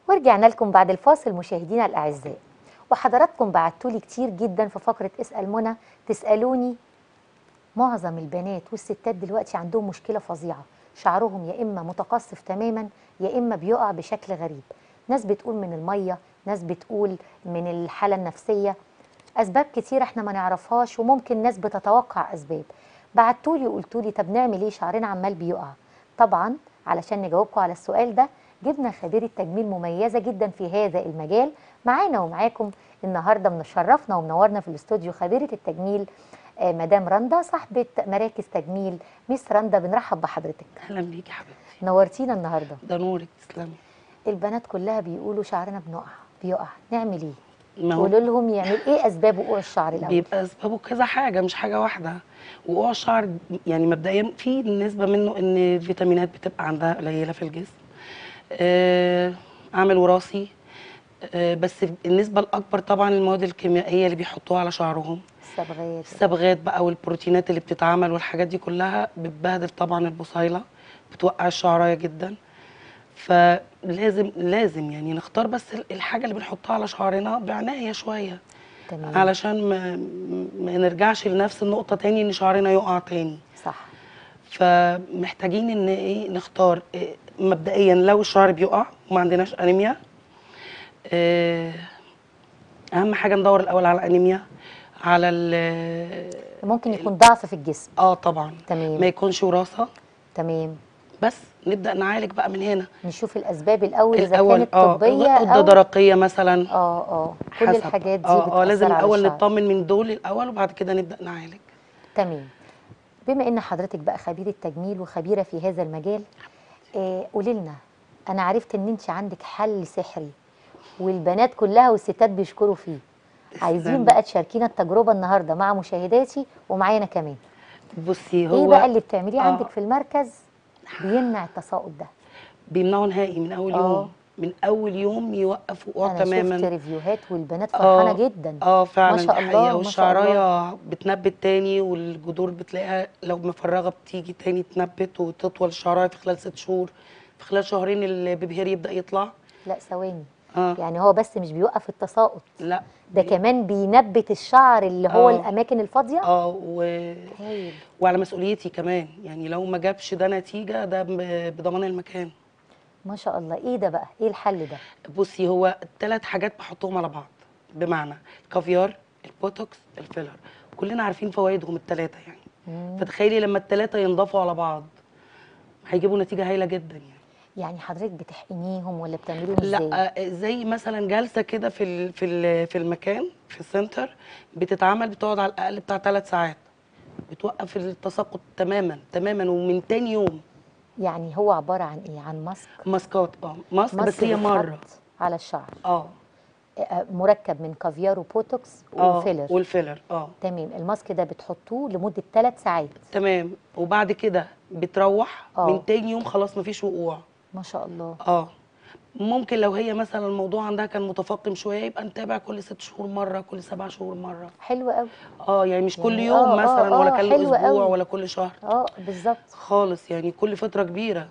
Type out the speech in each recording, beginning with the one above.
ورجعنا لكم بعد الفاصل مشاهدينا الاعزاء وحضراتكم بعتوا لي كتير جدا في فقره اسال منى تسالوني معظم البنات والستات دلوقتي عندهم مشكله فظيعه شعرهم يا اما متقصف تماما يا اما بيقع بشكل غريب ناس بتقول من الميه ناس بتقول من الحاله النفسيه اسباب كتير احنا ما نعرفهاش وممكن ناس بتتوقع اسباب بعتوا لي وقلتوا لي طب نعمل ايه شعرنا عمال بيقع طبعا علشان نجاوبكم على السؤال ده جبنا خبيره تجميل مميزه جدا في هذا المجال معانا ومعاكم النهارده منشرفنا ومنورنا في الاستوديو خبيره التجميل آه، مدام رندا صاحبه مراكز تجميل ميس رندا بنرحب بحضرتك اهلا بيكي يا حبيبتي نورتينا النهارده ده نورك تسلمي البنات كلها بيقولوا شعرنا بنقع بيقع نعمل ايه ما هو قولوا لهم يعمل ايه اسباب وقوع الشعر الاول بيبقى اسبابه كذا حاجه مش حاجه واحده وقوع الشعر يعني مبدئيا في نسبه منه ان الفيتامينات بتبقى عندها قليله في الجسم آه عامل وراثي آه بس النسبه الاكبر طبعا المواد الكيميائيه اللي بيحطوها على شعرهم الصبغات الصبغات بقى والبروتينات اللي بتتعمل والحاجات دي كلها بتبهدل طبعا البصيله بتوقع الشعرايه جدا فلازم لازم يعني نختار بس الحاجه اللي بنحطها على شعرنا بعنايه شويه تمام علشان ما, ما نرجعش لنفس النقطه تاني ان شعرنا يقع تاني صح فمحتاجين ان ايه نختار إيه مبدئيا لو الشعر بيقع وما عندناش انيميا إيه اهم حاجه ندور الاول على انيميا على ال ممكن يكون ضعف في الجسم اه طبعا تمام ما يكونش وراثه تمام بس نبدا نعالج بقى من هنا نشوف الاسباب الاول اذا الاول كانت اه طبيه غده او درقيه مثلا اه اه كل حسب. الحاجات دي اه اه لازم بتأثر على الاول الشعر. نطمن من دول الاول وبعد كده نبدا نعالج تمام بما ان حضرتك بقى خبيره تجميل وخبيره في هذا المجال آه قولي لنا انا عرفت ان انت عندك حل سحري والبنات كلها والستات بيشكروا فيه عايزين تسلمي. بقى تشاركينا التجربه النهارده مع مشاهداتي ومعايا انا كمان بصي هو ايه بقى اللي بتعمليه آه. عندك في المركز بيمنع التساقط ده بيمنعوا نهائي من اول آه. يوم من اول يوم يوقف وقوع انا تماما شفت ريفيوهات والبنات فرحانه آه، جدا اه فعلا ما شاء دي الله، حقيقة ما شاء والشعرايه بتنبت تاني والجذور بتلاقيها لو مفرغه بتيجي تاني تنبت وتطول الشعرايه في خلال ست شهور في خلال شهرين البيبيهير يبدا يطلع لا ثواني اه يعني هو بس مش بيوقف التساقط لا ده كمان بينبت الشعر اللي هو آه. الاماكن الفاضيه اه و... هايل وعلى مسؤوليتي كمان يعني لو ما جابش ده نتيجه ده ب- بضمان المكان ما شاء الله ايه ده بقى ايه الحل ده بصي هو ثلاث حاجات بحطهم على بعض بمعنى الكافيار البوتوكس الفيلر كلنا عارفين فوائدهم الثلاثه يعني مم. فتخيلي لما الثلاثه ينضافوا على بعض هيجيبوا نتيجه هايله جدا يعني يعني حضرتك بتحقنيهم ولا بتعمليهم ازاي لا آه، زي مثلا جلسه كده في ال- في ال- في المكان في السنتر بتتعمل بتقعد على الاقل بتاع ثلاث ساعات بتوقف التساقط تماما تماما ومن تاني يوم يعني هو عباره عن ايه عن ماسك ماسكات اه ماسك بس ماسك هي مره بيتحط على الشعر اه آه، مركب من كافيار وبوتوكس اه وفيلر والفيلر اه تمام الماسك ده بتحطوه لمده ثلاث ساعات تمام وبعد كده بتروح آه. من تاني يوم خلاص مفيش وقوع ما شاء الله اه ممكن لو هي مثلا الموضوع عندها كان متفاقم شويه يبقى نتابع كل ست شهور مره كل سبع شهور مره حلو قوي اه يعني مش كل يعني يوم آه، آه، مثلا ولا آه، كل حلو اسبوع قوي. ولا كل شهر اه بالظبط خالص يعني كل فتره كبيره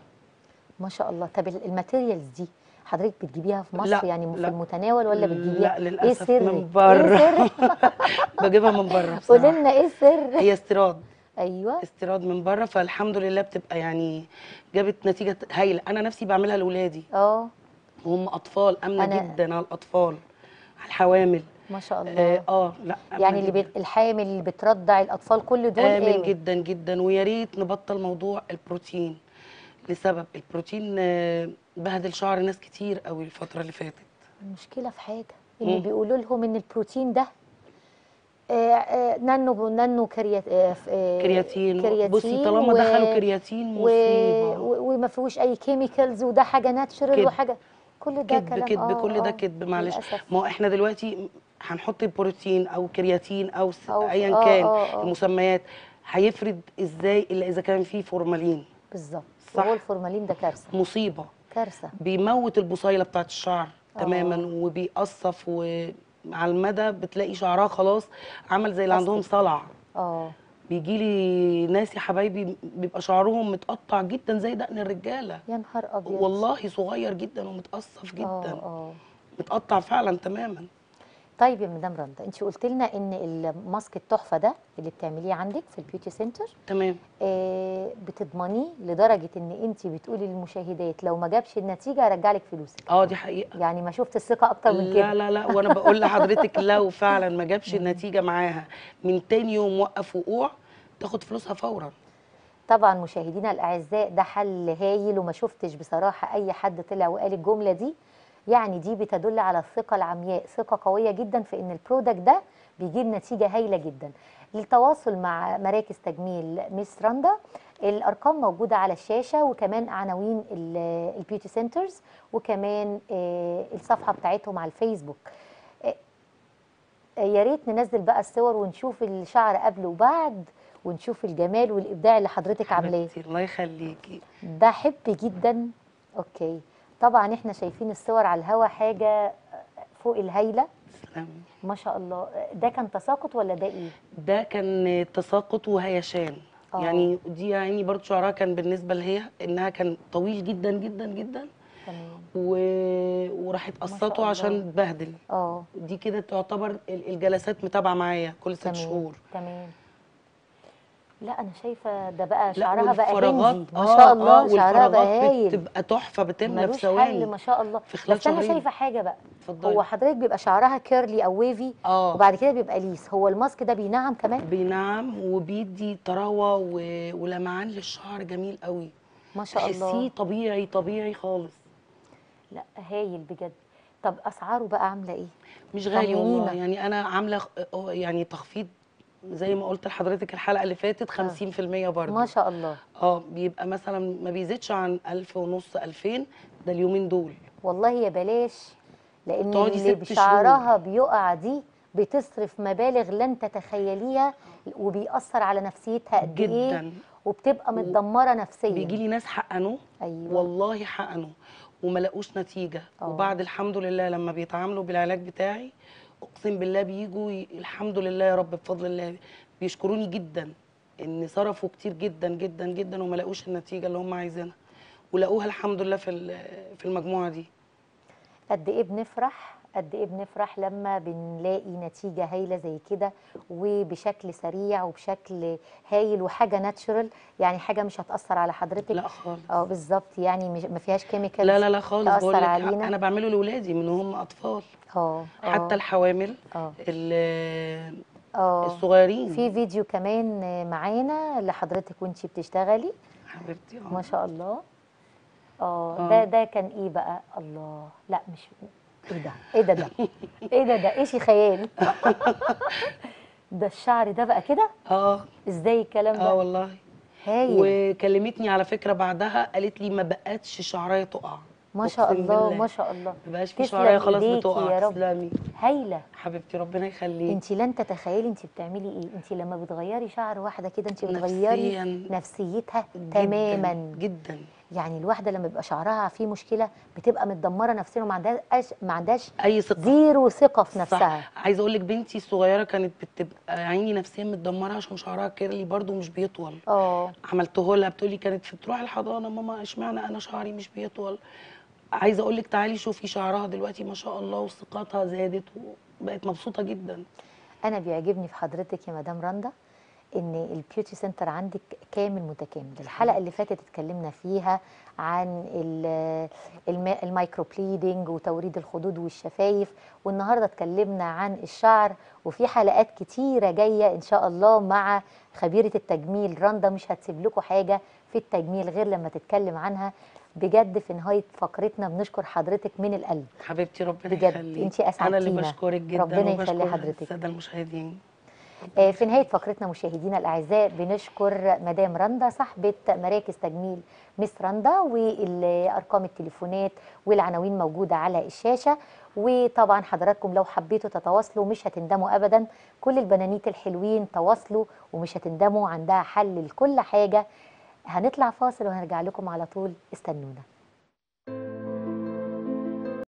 ما شاء الله طب ال- الماتيريالز دي حضرتك بتجيبيها في مصر لا، يعني في لا. المتناول ولا بتجيبيها لا ايه للاسف سرك من بره ايه سرك بجيبها من بره قولي بصراحه لنا ايه السر هي استيراد ايوه استيراد من بره فالحمد لله بتبقى يعني جابت نتيجه هايله انا نفسي بعملها لاولادي اه وهم اطفال امنه أنا- جدا على الاطفال على الحوامل ما شاء الله اه, آه لا آمنة يعني اللي جداً. بيت الحامل اللي بترضع الاطفال كل دول آمن آمن جدا جدا ويا ريت نبطل موضوع البروتين لسبب البروتين آه، بهدل شعر ناس كتير قوي الفترة اللي فاتت المشكله في حاجه ان مم. بيقولوا لهم ان البروتين ده آه آه نانو نانو كريات آه ف- آه كرياتين كرياتين بصي طالما و- دخلوا كرياتين و... مصيبة و... وما فيهوش اي كيميكالز وده حاجه ناتشرال كذب. وحاجه كل ده كذب كلام كذب آه كل ده آه، كذب معلش للأسف. ما هو احنا دلوقتي هنحط بروتين او كرياتين او س- أو- ايا آه، كان آه، آه. المسميات هيفرد ازاي الا اذا كان فيه فورمالين بالظبط صح. وهو الفورمالين ده كارثه مصيبة كارثه بيموت البصيله بتاعت الشعر آه. تماما وبيقصف وعلى المدى بتلاقي شعرها خلاص عمل زي اللي عندهم أستك. صلع اه بيجي لي ناس يا حبايبي بيبقى شعرهم متقطع جدا زي دقن الرجاله يا نهار ابيض والله صغير جدا ومتقصف اه جدا اه متقطع فعلا تماما طيب يا مدام رندا انت قلت لنا ان الماسك التحفه ده اللي بتعمليه عندك في البيوتي سنتر تمام آه بتضمنيه لدرجه ان انت بتقولي للمشاهدات لو ما جابش النتيجه هرجع لك فلوسك اه دي حقيقه يعني ما شفت الثقه اكتر من لا كده لا لا وانا بقول لحضرتك لو فعلا ما جابش النتيجه معاها من تاني يوم وقف وقوع تاخد فلوسها فورا طبعا مشاهدينا الاعزاء ده حل هايل وما شفتش بصراحه اي حد طلع وقال الجمله دي يعني دي بتدل على الثقه العمياء ثقه قويه جدا في ان البرودكت ده بيجيب نتيجه هايله جدا للتواصل مع مراكز تجميل ميس رندا الارقام موجوده على الشاشه وكمان عناوين ال- البيوتي سنترز وكمان آه، الصفحه بتاعتهم على الفيسبوك آه، آه، يا ريت ننزل بقى الصور ونشوف الشعر قبل وبعد ونشوف الجمال والابداع اللي حضرتك عاملاه حبيبتي الله يخليكي ده حب جدا اوكي طبعا احنا شايفين الصور على الهوا حاجه فوق الهايله تسلمي ما شاء الله ده كان تساقط ولا ده ايه ده كان تساقط وهيشان آه. يعني دي يعني برضو شعرها كان بالنسبه لهي انها كان طويل جدا جدا جدا تمام و... وراحت شاء قصته الله. عشان اتبهدل اه دي كده تعتبر ال- الجلسات متابعه معايا كل ست تمام شهور تمام لا انا شايفه ده بقى لا شعرها بقى والفراغات هندي ما آه، شاء الله آه شعرها بقى والفراغات هايل بتبقى تحفه بتملى في ملوش حل ثواني ما شاء الله في خلال بس انا شهرين. شايفه حاجه بقى اتفضلي هو حضرتك بيبقى شعرها كيرلي او ويفي اه وبعد كده بيبقى ليس هو الماسك ده بينعم كمان بينعم وبيدي طراوه و... ولمعان للشعر جميل قوي ما شاء الله تحسيه طبيعي طبيعي خالص لا هايل بجد طب اسعاره بقى عامله ايه مش غالي والله طمنينا. يعني انا عامله خ- آه، يعني تخفيض زي ما قلت لحضرتك الحلقه اللي فاتت 50% برضه ما شاء الله اه بيبقى مثلا ما بيزيدش عن 1000 ونص 2000 ده اليومين دول والله يا بلاش لان تقعدي اللي ست بشعرها بيقع دي بتصرف مبالغ لن تتخيليها وبيأثر على نفسيتها قد ايه جدا وبتبقى متدمره نفسيا بيجي لي ناس حقنوا ايوه والله حقنوا وما لقوش نتيجه آه. وبعد الحمد لله لما بيتعاملوا بالعلاج بتاعي اقسم بالله بيجوا ي- الحمد لله يا رب بفضل الله بيشكروني جدا ان صرفوا كتير جدا جدا جدا وما لقوش النتيجه اللي هم عايزينها ولقوها الحمد لله في ال- في المجموعه دي قد ايه بنفرح قد ايه بنفرح لما بنلاقي نتيجه هايله زي كده وبشكل سريع وبشكل هايل وحاجه ناتشورال يعني حاجه مش هتاثر على حضرتك لا خالص اه بالظبط يعني مش ما فيهاش كيميكال لا لا لا خالص تأثر بقول لك علينا. انا بعمله لاولادي من هم اطفال اه آه، حتى الحوامل اه ال- اه الصغيرين في فيديو كمان معانا لحضرتك وانتي بتشتغلي حبيبتي آه. ما شاء الله اه آه. ده ده كان ايه بقى الله لا مش ايه ده ايه ده ده ايه ده ده ايش خيال ده الشعر ده بقى كده اه ازاي الكلام اه ده والله هايل وكلمتني على فكره بعدها قالت لي ما بقتش شعرايه تقع ما شاء أقسم الله بالله. ما شاء الله ما بقاش في تسلم شعرايه خلاص إيديكي بتقع يا رب. تسلمي هايله حبيبتي ربنا يخليك انت لن تتخيلي انت بتعملي ايه انت لما بتغيري شعر واحده كده انت بتغيري نفسياً نفسيتها جداً، تماما جدا يعني الواحده لما بيبقى شعرها فيه مشكله بتبقى متدمره نفسيا وما عندهاش ما عندهاش اي ثقه زيرو ثقه في نفسها صح عايزه اقول لك بنتي الصغيره كانت بتبقى عيني نفسيا متدمره عشان شعرها كيرلي برضو مش بيطول اه عملته لها بتقولي كانت في تروح الحضانه ماما اشمعنى انا شعري مش بيطول عايزه اقول لك تعالي شوفي شعرها دلوقتي ما شاء الله وثقتها زادت وبقت مبسوطه جدا انا بيعجبني في حضرتك يا مدام رندا ان البيوتي سنتر عندك كامل متكامل الحلقه اللي فاتت اتكلمنا فيها عن ال- الم- المايكرو بليدنج وتوريد الخدود والشفايف والنهارده اتكلمنا عن الشعر وفي حلقات كتيره جايه ان شاء الله مع خبيره التجميل رندا مش هتسيب لكم حاجه في التجميل غير لما تتكلم عنها بجد في نهايه فقرتنا بنشكر حضرتك من القلب حبيبتي ربنا بجد، يخليك انتي انا اللي أسعدتينا. بشكرك جدا ربنا يخلي وبشكر حضرتك. الساده المشاهدين آه، في نهاية فقرتنا مشاهدينا الأعزاء بنشكر مدام رندا صاحبة مراكز تجميل مس رندا والأرقام التليفونات والعناوين موجودة على الشاشة وطبعا حضراتكم لو حبيتوا تتواصلوا مش هتندموا أبدا كل البنانيت الحلوين تواصلوا ومش هتندموا عندها حل لكل حاجة هنطلع فاصل وهنرجع لكم على طول استنونا